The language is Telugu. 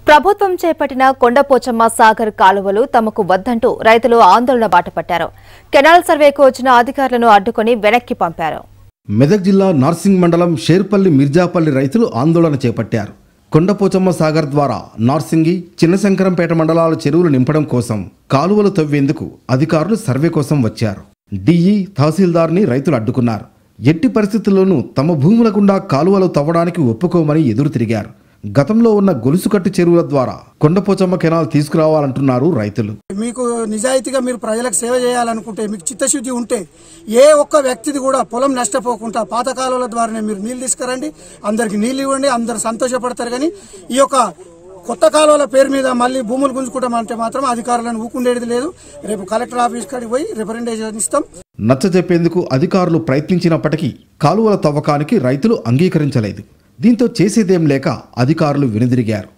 ప్రభుత్వం చేపట్టిన కొండపోచమ్మ సాగర్ కాలువలు తమకు వద్దంటూ రైతులు ఆందోళన బాటపట్టారు కెనాల్ సర్వేకు వచ్చిన అధికారులను అడ్డుకొని వెనక్కి పంపారు మెదక్ జిల్లా నార్సింగ్ మండలం షేర్పల్లి మిర్జాపల్లి రైతులు ఆందోళన చేపట్టారు కొండపోచమ్మ సాగర్ ద్వారా నార్సింగి చిన్నశంకరంపేట మండలాల చెరువులు నింపడం కోసం కాలువలు తవ్వేందుకు అధికారులు సర్వే కోసం వచ్చారు డిఈ తహసీల్దార్ని రైతులు అడ్డుకున్నారు ఎట్టి పరిస్థితుల్లోనూ తమ భూముల గుండా కాలువలు తవ్వడానికి ఒప్పుకోమని ఎదురు తిరిగారు గతంలో ఉన్న గొలుసుకట్టు చెరువుల ద్వారా కొండపోచమ్మ కెనాల్ తీసుకురావాలంటున్నారు రైతులు మీకు నిజాయితీగా మీరు ప్రజలకు సేవ చేయాలనుకుంటే మీకు చిత్తశుద్ధి ఉంటే ఏ ఒక్క వ్యక్తిది కూడా పొలం నష్టపోకుండా పాత కాలువల ద్వారానే మీరు నీళ్ళు తీసుకురండి అందరికి నీళ్ళు ఇవ్వండి అందరు సంతోషపడతారు కానీ ఈ యొక్క కొత్త కాలువల పేరు మీద మళ్ళీ భూములు గుంజుకుంటామంటే మాత్రం అధికారులను ఊకుండేది లేదు రేపు కలెక్టర్ ఆఫీస్ కాడికి పోయి రిప్రజెంటేషన్ ఇస్తాం నచ్చ చెప్పేందుకు అధికారులు ప్రయత్నించినప్పటికీ కాలువల తవ్వకానికి రైతులు అంగీకరించలేదు దీంతో చేసేదేం లేక అధికారులు వెనుదిరిగారు